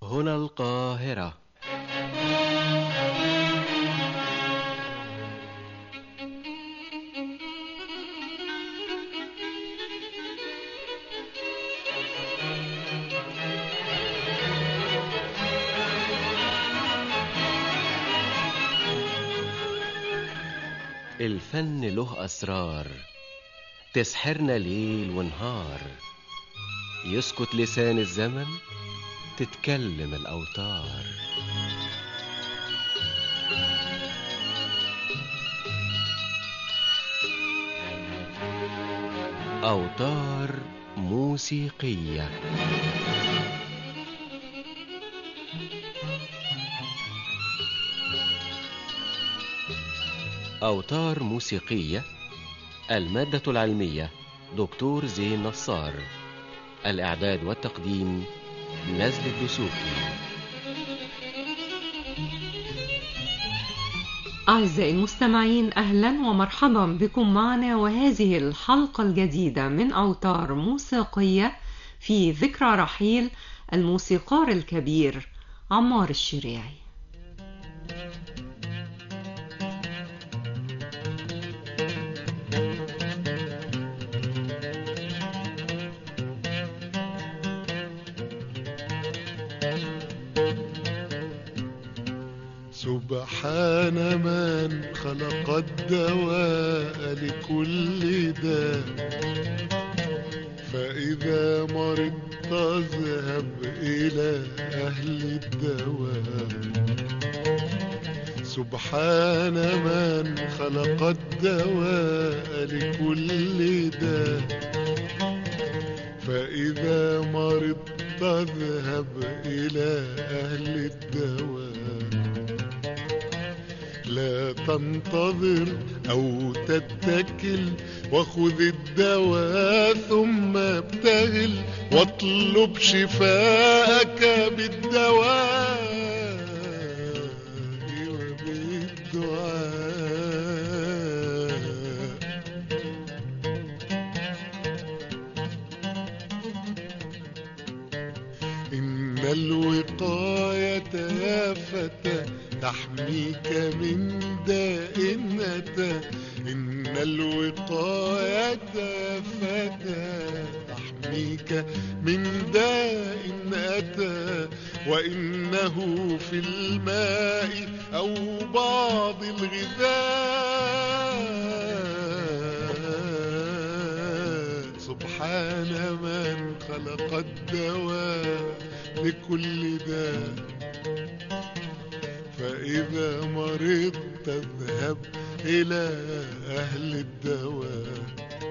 هنا القاهرة الفن له أسرار تسحرنا ليل ونهار يسكت لسان الزمن تتكلم الأوتار أوتار موسيقية أوتار موسيقية المادة العلمية دكتور زين نصار الإعداد والتقديم نزل الدسوقي أعزائي المستمعين أهلا ومرحبا بكم معنا وهذه الحلقة الجديدة من أوتار موسيقية في ذكرى رحيل الموسيقار الكبير عمار الشريعي سبحان من خلق الدواء لكل داء فإذا مرضت اذهب إلى أهل الدواء سبحان من خلق الدواء لكل داء فإذا مرضت اذهب إلى أهل الدواء لا تنتظر أو تتكل وخذ الدواء ثم ابتهل واطلب شفاءك بالدواء وبالدعاء إن الوقاية يا فتى تحميك من داء أتى إن الوقاية يا فتى تحميك من داء أتى وإنه في الماء أو بعض الغذاء سبحان من خلق الدواء لكل داء فإذا مرضت اذهب إلى أهل الدواء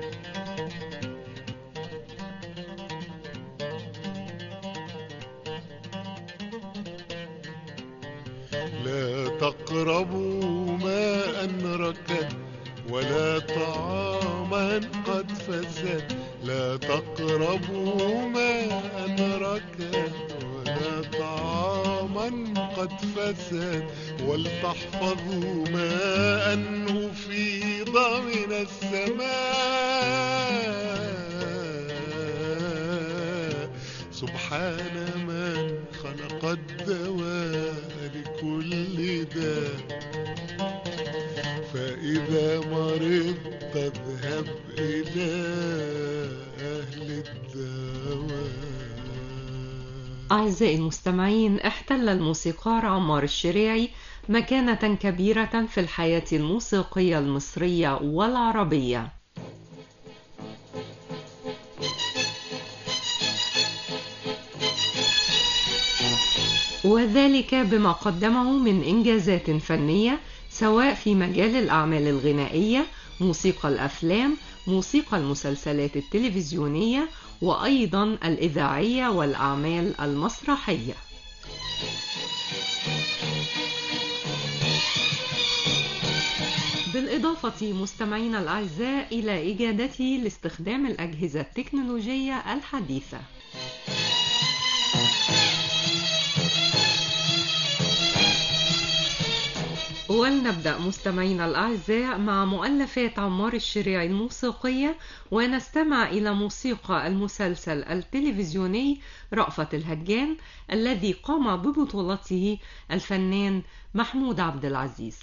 لا تقربوا ماء ركد ولا طعاما قد فسد لا تقربوا ماء ركد ولا طعاما قد فسد ولتحفظوا ماء أفيض من السماء سبحان من خلق الدواء لكل داء فإذا مرضت اذهب إلى أهل الدواء أعزائي المستمعين احتل الموسيقار عمار الشريعي مكانة كبيرة في الحياة الموسيقية المصرية والعربية وذلك بما قدمه من إنجازات فنية سواء في مجال الأعمال الغنائية موسيقى الأفلام موسيقى المسلسلات التلفزيونية وأيضا الإذاعية والأعمال المسرحية بالإضافة مستمعينا الأعزاء إلى إجادته لاستخدام الأجهزة التكنولوجية الحديثة ولنبدأ مستمعينا الأعزاء مع مؤلفات عمار الشريعي الموسيقية ونستمع إلى موسيقى المسلسل التلفزيوني رأفت الهجان الذي قام ببطولته الفنان محمود عبد العزيز.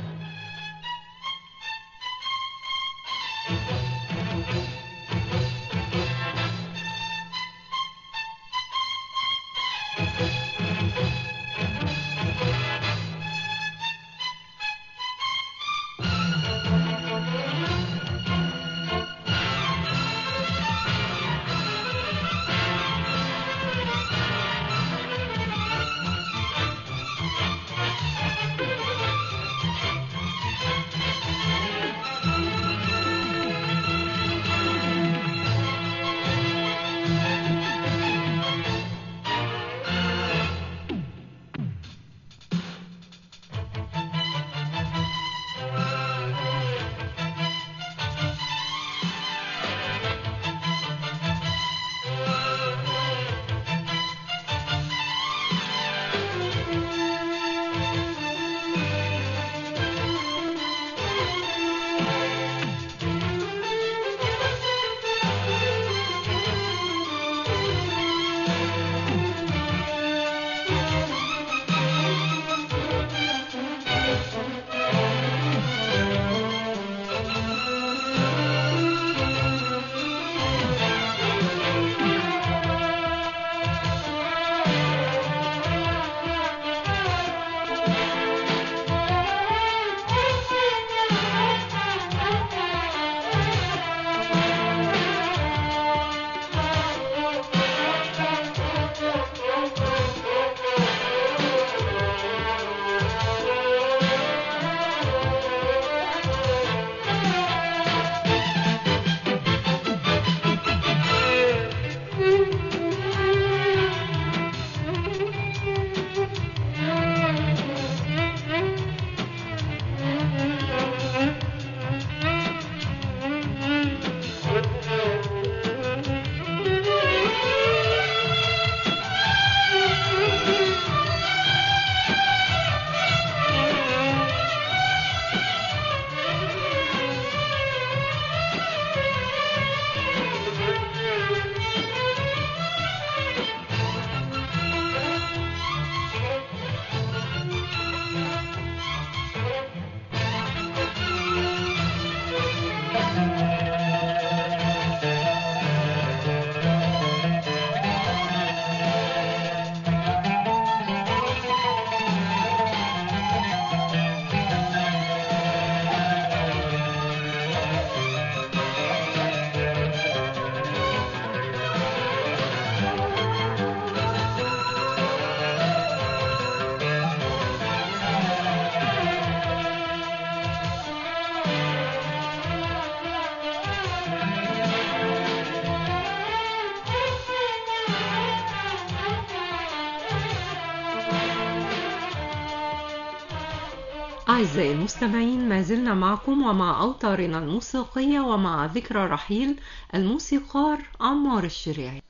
أعزائي المستمعين ما زلنا معكم ومع أوتارنا الموسيقية ومع ذكرى رحيل الموسيقار عمار الشريعي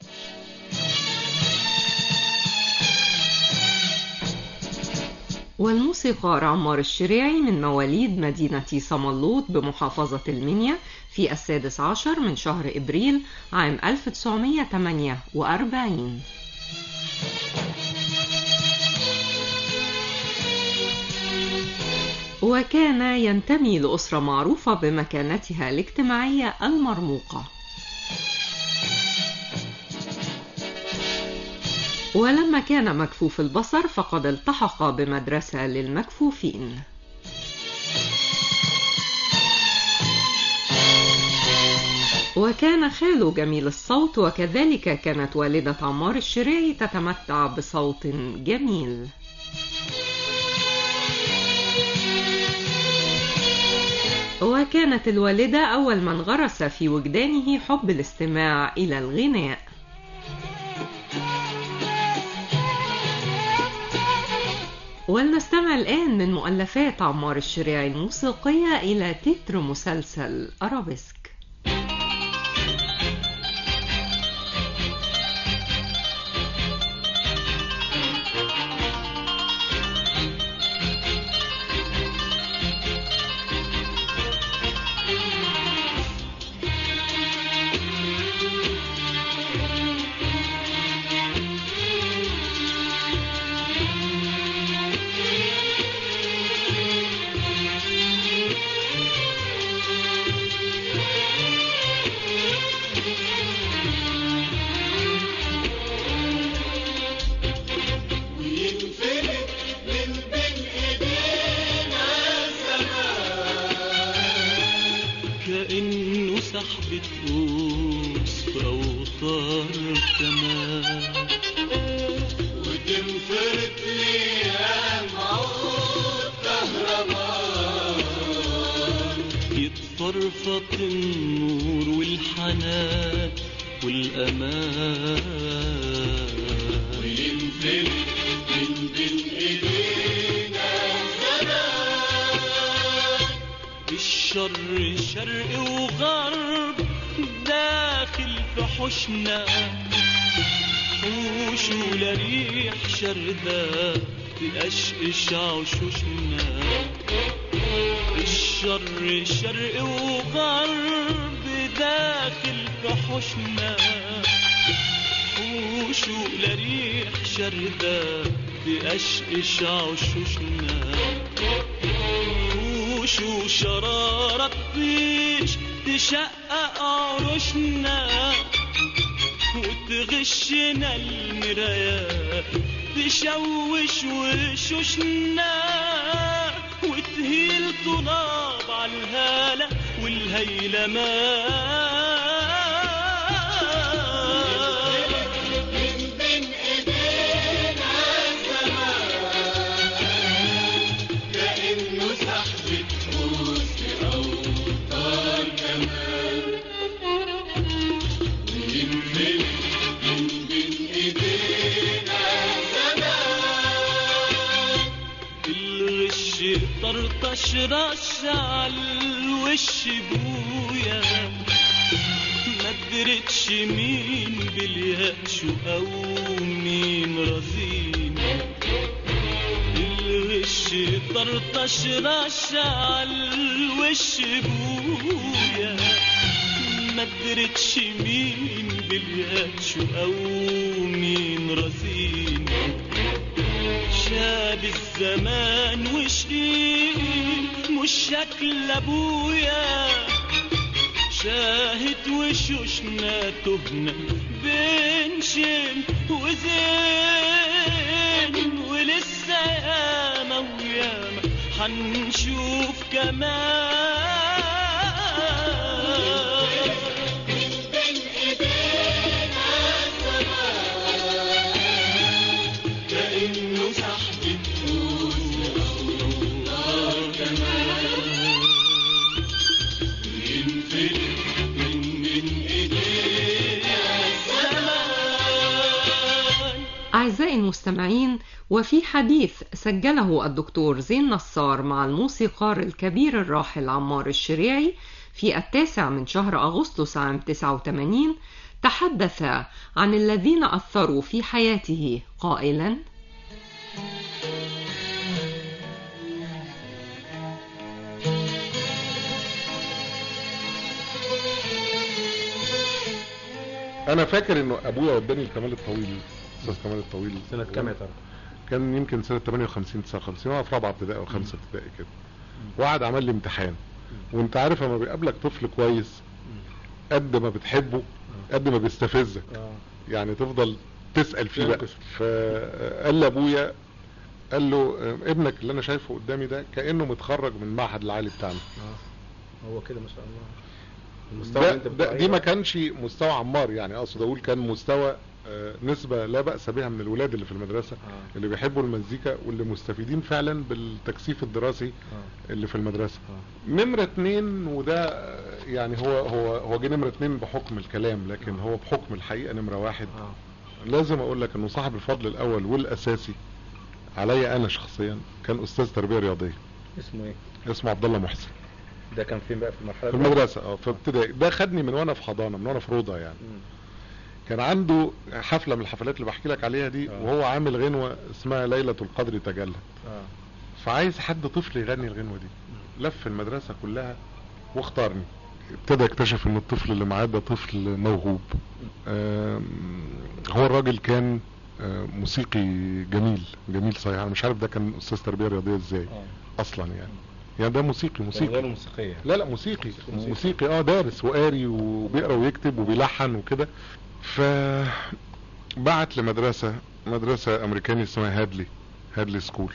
والموسيقار عمار الشريعي من مواليد مدينة صملوط بمحافظة المنيا في السادس عشر من شهر إبريل عام 1948 وكان ينتمي لأسرة معروفة بمكانتها الاجتماعية المرموقة ولما كان مكفوف البصر فقد التحق بمدرسة للمكفوفين وكان خاله جميل الصوت وكذلك كانت والدة عمار الشريعي تتمتع بصوت جميل وكانت الوالدة أول من غرس في وجدانه حب الاستماع إلى الغناء ولنستمع الآن من مؤلفات عمار الشريعي الموسيقية إلى تتر مسلسل أرابيسك فرفط النور والحنان والأمان وينزل من بين ايدينا زمان الشر شرق وغرب داخل في حوشنا حوش ولا ريح شردة تقشقش عشوشنا الشر شرق وغرب داخل في حوشنا حوش ولا ريح شردة تقشقش عشوشنا وش وشرارة فيش تشقق عروشنا وتغشنا المرايات تشوش وشوشنا وتهيل طناب على الهالة والهيلمان من بين ايدينا زمان كأنه سحبة حسن أو طار جمال وينزل من بين ايدينا زمان الغش طرطش رش على الوش بويا ما قدرتش مين باليأس او مين رزين الغش طرطش رش على الوش بويا ما قدرتش مين باليأس او مين رزين شاب الزمان وشقيق مش شكل ابويا شاهد وشوشنا تهنا بين شين وزين ولسه ياما وياما حنشوف كمان من بين ايدينا زمان كأنه سحبة حسن أو طار جمال ينزل من من ايدينا زمان أعزائي المستمعين وفي حديث سجله الدكتور زين نصار مع الموسيقار الكبير الراحل عمار الشريعي في التاسع من شهر أغسطس عام 89 تحدث عن الذين أثروا في حياته قائلا انا فاكر انه ابويا وداني الكمال الطويل استاذ كمال الطويل سنة كام يا ترى؟ كان يمكن سنه 58 59 وانا في رابعه ابتدائي او خمسه ابتدائي كده وقعد عمل لي امتحان وانت عارف لما بيقابلك طفل كويس قد ما بتحبه قد ما بيستفزك اه يعني تفضل تسال فيه بقى ينكش. فقال لابويا قال له آه، ابنك اللي انا شايفه قدامي ده كانه متخرج من المعهد العالي بتاعنا اه هو كده ما شاء الله المستوى ده اللي انت ده بتقول دي عليه ما ده. كانش مستوى عمار يعني اقصد اقول كان مستوى آه، نسبة لا بأس بها من الولاد اللي في المدرسة اه اللي بيحبوا المزيكا واللي مستفيدين فعلا بالتكثيف الدراسي اه اللي في المدرسة اه نمرة اتنين وده آه، يعني هو هو هو جه نمرة اتنين بحكم الكلام لكن هو بحكم الحقيقة نمرة واحد اه لازم اقول لك انه صاحب الفضل الاول والاساسي عليا انا شخصيا كان استاذ تربية رياضية اسمه ايه؟ اسمه عبد الله محسن ده كان فين بقى في المرحلة في الأولى؟ المدرسة اه في ابتدائي ده خدني من وانا في حضانة من وانا في روضة يعني مم. كان عنده حفلة من الحفلات اللي بحكي لك عليها دي آه. وهو عامل غنوة اسمها ليلة القدر تجلت اه فعايز حد طفل يغني الغنوة دي لف المدرسة كلها واختارني ابتدى يكتشف ان الطفل اللي معاه ده طفل موهوب آم، هو الراجل كان آه، موسيقي جميل جميل صحيح انا مش عارف ده كان استاذ تربية رياضية ازاي اه اصلا يعني يعني ده موسيقي كان موسيقي غير موسيقية لا لا موسيقي موسيقي. موسيقي اه دارس وقاري وبيقرا ويكتب وبيلحن وكده ف بعت لمدرسة مدرسة امريكاني اسمها هادلي هادلي سكول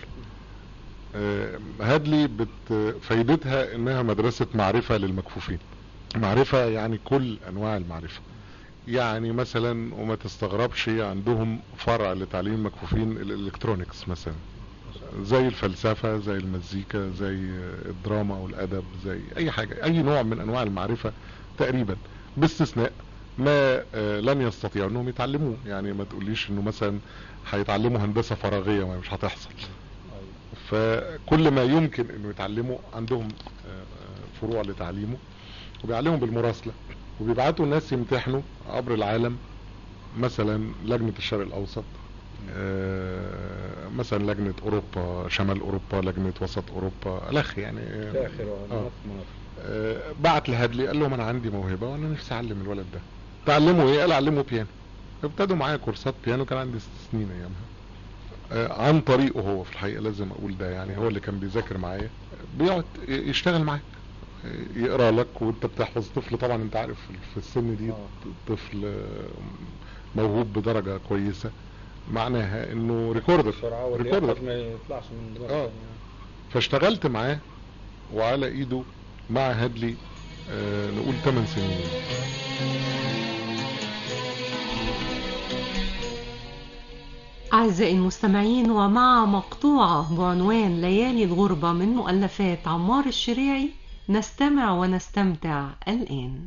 آه، هادلي بت فايدتها انها مدرسة معرفة للمكفوفين معرفة يعني كل انواع المعرفة يعني مثلا وما تستغربش عندهم فرع لتعليم المكفوفين الالكترونيكس مثلا زي الفلسفة زي المزيكا زي الدراما والأدب زي أي حاجة أي نوع من أنواع المعرفة تقريبا باستثناء ما آه، لن يستطيعوا انهم يتعلموه يعني ما تقوليش انه مثلا هيتعلموا هندسة فراغية ما مش هتحصل فكل ما يمكن انه يتعلموا عندهم آه، آه، فروع لتعليمه وبيعلموا بالمراسلة وبيبعتوا ناس يمتحنوا عبر العالم مثلا لجنة الشرق الاوسط آه، مثلا لجنة اوروبا شمال اوروبا لجنة وسط اوروبا الاخ يعني في اخر آه. مناطق مناطق آه، بعت لهادلي قال لهم انا عندي موهبة وانا نفسي اعلم الولد ده تعلمه ايه قال اعلمه بيانو ابتدوا معايا كورسات بيانو كان عندي ست سنين ايامها آه، عن طريقه هو في الحقيقة لازم اقول ده يعني هو اللي كان بيذاكر معايا بيقعد يشتغل معاك آه، يقرا لك وانت بتحفظ طفل طبعا انت عارف في السن دي آه. طفل آه، موهوب بدرجة كويسة معناها انه ريكوردر بسرعة واللي ريكوردر يحفظ ما يطلعش من دماغه آه. يعني. فاشتغلت معاه وعلى ايده مع هادلي آه نقول 8 سنين أعزائي المستمعين ومع مقطوعة بعنوان ليالي الغربة من مؤلفات عمار الشريعي نستمع ونستمتع الآن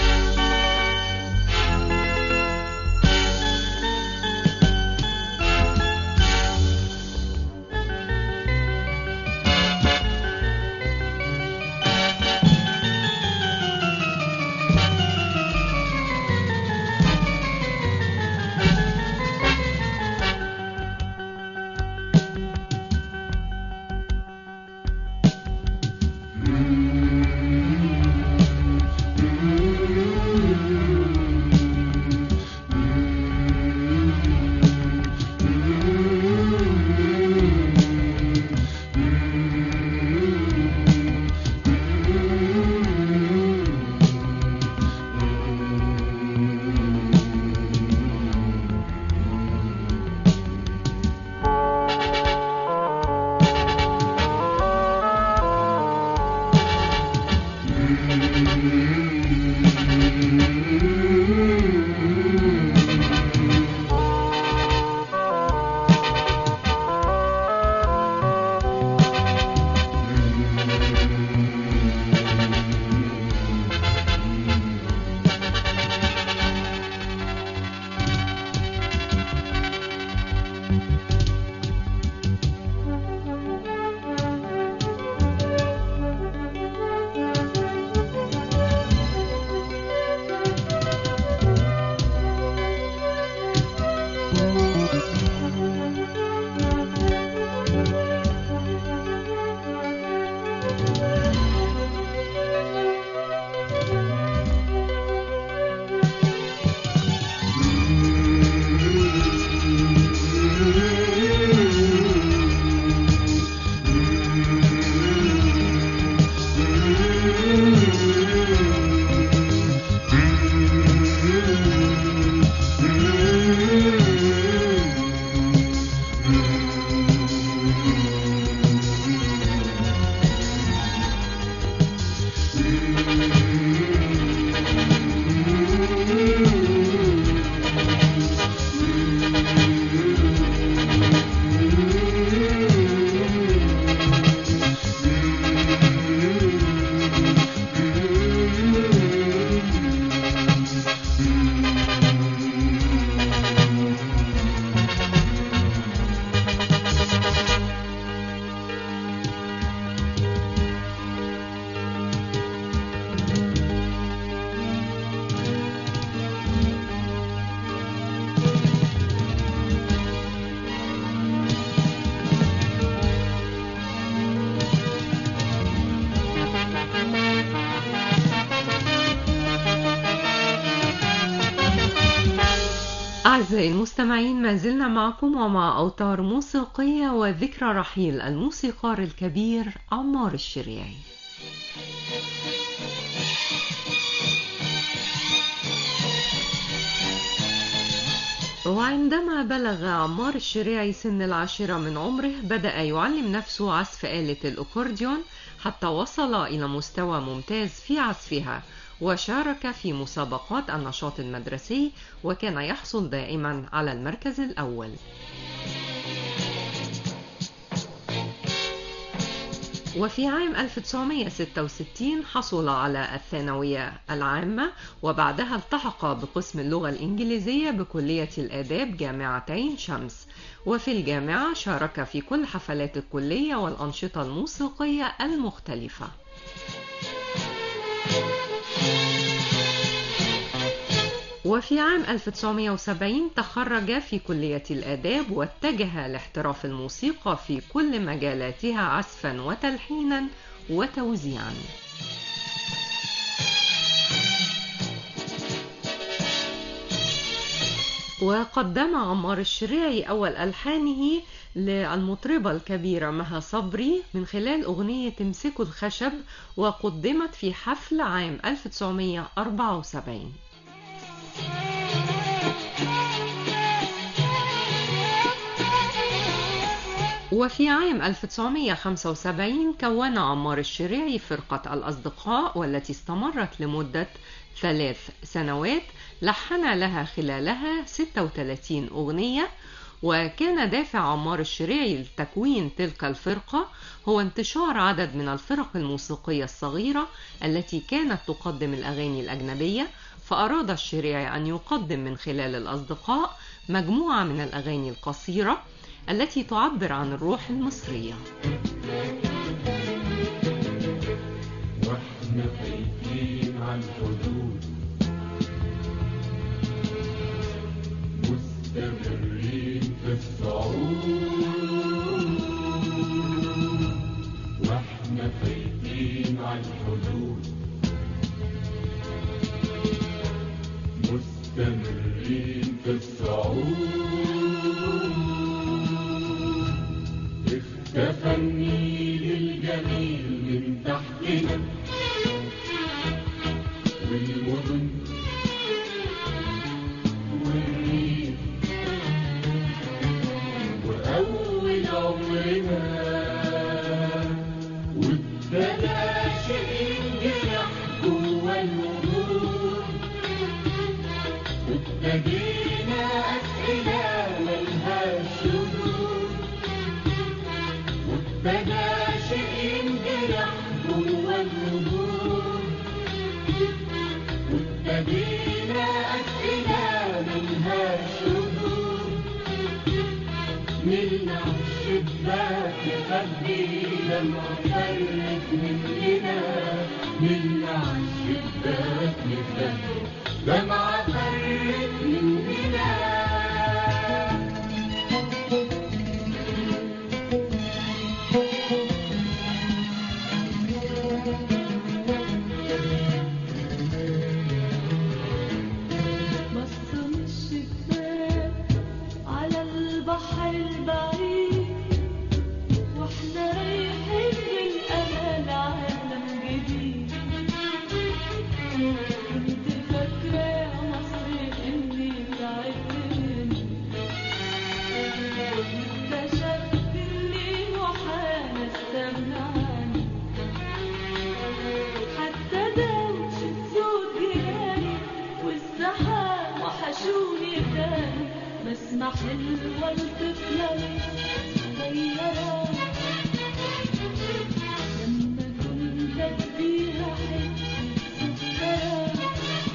أعزائي المستمعين ما زلنا معكم ومع أوتار موسيقية وذكرى رحيل الموسيقار الكبير عمار الشريعي وعندما بلغ عمار الشريعي سن العاشرة من عمره بدأ يعلم نفسه عزف آلة الأكورديون حتى وصل إلى مستوى ممتاز في عزفها وشارك في مسابقات النشاط المدرسي وكان يحصل دائما على المركز الأول وفي عام 1966 حصل على الثانوية العامة وبعدها التحق بقسم اللغة الإنجليزية بكلية الآداب جامعة عين شمس وفي الجامعة شارك في كل حفلات الكلية والأنشطة الموسيقية المختلفة وفي عام 1970 تخرج في كلية الآداب واتجه لاحتراف الموسيقى في كل مجالاتها عزفا وتلحينا وتوزيعا وقدم عمار الشريعي أول ألحانه للمطربة الكبيرة مها صبري من خلال أغنية امسكوا الخشب وقدمت في حفل عام 1974 وفي عام 1975 كون عمار الشريعي فرقة الأصدقاء والتي استمرت لمدة ثلاث سنوات لحن لها خلالها 36 أغنية وكان دافع عمار الشريعي لتكوين تلك الفرقة هو انتشار عدد من الفرق الموسيقية الصغيرة التي كانت تقدم الأغاني الأجنبية فأراد الشريعي أن يقدم من خلال الأصدقاء مجموعة من الأغاني القصيرة التي تعبر عن الروح المصرية واحنا خايفين عن الحدود مستمرين في الصعود واحنا خايفين عن الحدود مستمرين في الصعود اختفى النيل الجميل من تحتنا والمدن والريف وأول عمرنا وابتدى شيء ينجرح جوا الوجود وابتدينا أسئلة ملهاش ردود وابتدى شيء ينجرح جوا الوجود وابتدينا أسئلة ملهاش ردود ملنا الشباك نخبي لما فرت مننا ملنا الشباك نخبي لما فرت مننا بص من الشباك على البحر البعيد واحنا رايحين بالامل عالم جديد كنت فاكرة يا مصر اني تعبت منك اكتشفت اني محال استغنى عنك حتى دوشة صوت جيراني والزحام وحشوني تاني بسمع حلوة الطفلة صغيرة لما كنت اديها حتة سكرة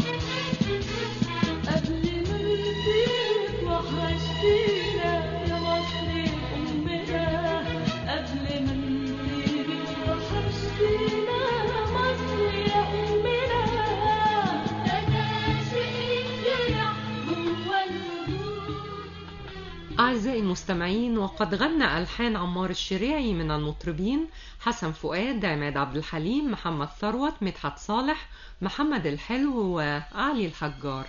قبل ما نسيك وحشتينا يا مصر أمنا قبل ما نسيك وحشتينا يا مصر يا أمنا أنا شيء جرح جوا الوجود أعزائي المستمعين وقد غنى ألحان عمار الشريعي من المطربين حسن فؤاد عماد عبد الحليم محمد ثروت مدحت صالح محمد الحلو وعلي الحجار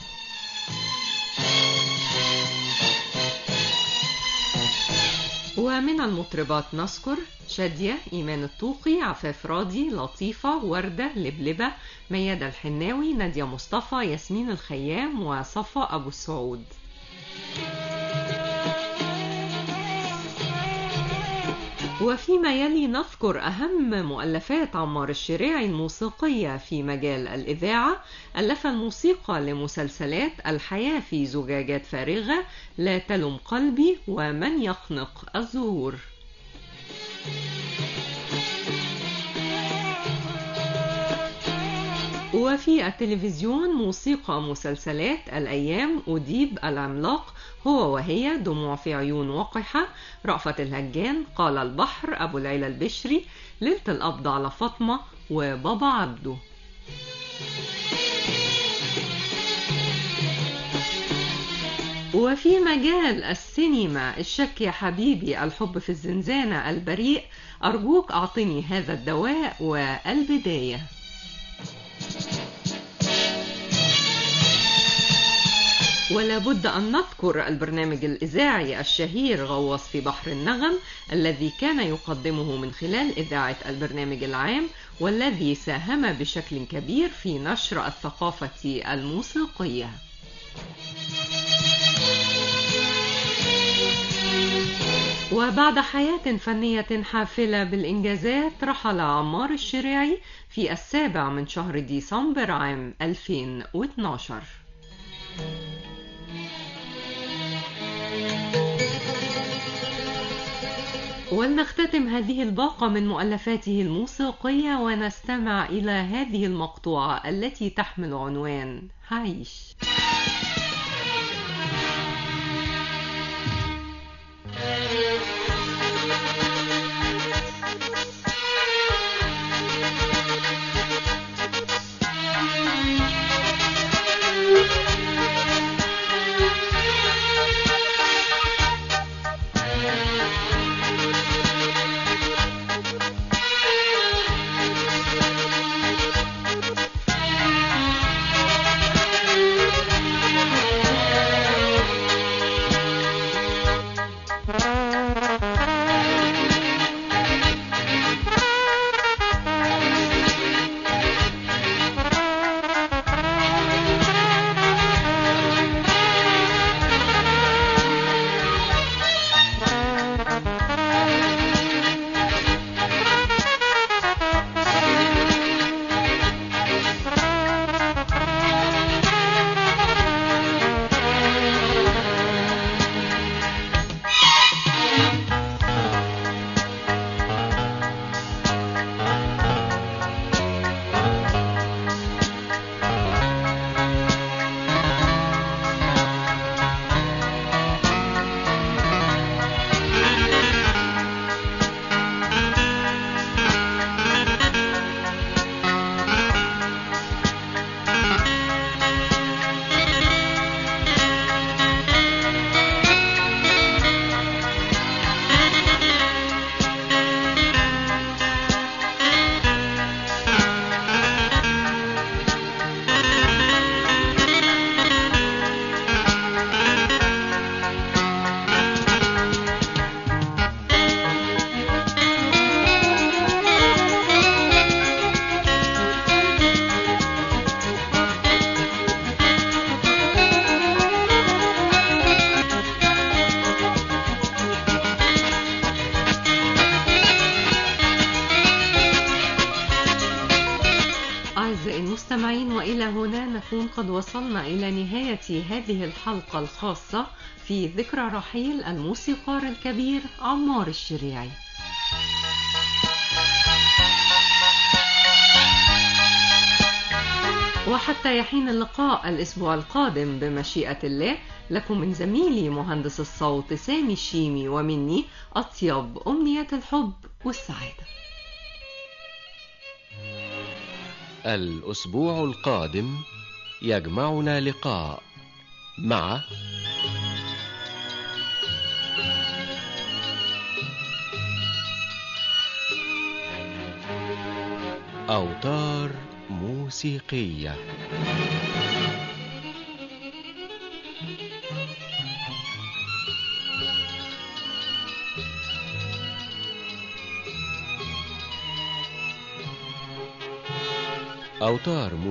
ومن المطربات نذكر شادية إيمان الطوقي عفاف راضي لطيفة وردة لبلبة ميادة الحناوي نادية مصطفى ياسمين الخيام وصفا أبو السعود وفيما يلي نذكر أهم مؤلفات عمار الشريعي الموسيقية في مجال الإذاعة ألف الموسيقى لمسلسلات الحياة في زجاجات فارغة لا تلم قلبي ومن يخنق الزهور وفي التلفزيون موسيقى مسلسلات الأيام أديب العملاق هو وهي دموع في عيون وقحة رأفت الهجان قال البحر أبو العلا البشري ليلة القبض على فاطمة وبابا عبده وفي مجال السينما الشك يا حبيبي الحب في الزنزانة البريء أرجوك أعطني هذا الدواء والبداية ولا بد أن نذكر البرنامج الإذاعي الشهير غواص في بحر النغم الذي كان يقدمه من خلال إذاعة البرنامج العام والذي ساهم بشكل كبير في نشر الثقافة الموسيقية وبعد حياة فنية حافلة بالإنجازات رحل عمار الشريعي في السابع من شهر ديسمبر عام 2012 ولنختتم هذه الباقة من مؤلفاته الموسيقية ونستمع إلى هذه المقطوعة التي تحمل عنوان هعيش أعزائي المستمعين وإلى هنا نكون قد وصلنا إلى نهاية هذه الحلقة الخاصة في ذكرى رحيل الموسيقار الكبير عمار الشريعي وحتى يحين اللقاء الأسبوع القادم بمشيئة الله لكم من زميلي مهندس الصوت سامي الشيمي ومني أطيب أمنية الحب والسعادة الأسبوع القادم يجمعنا لقاء مع أوتار موسيقية أوتار موسيقية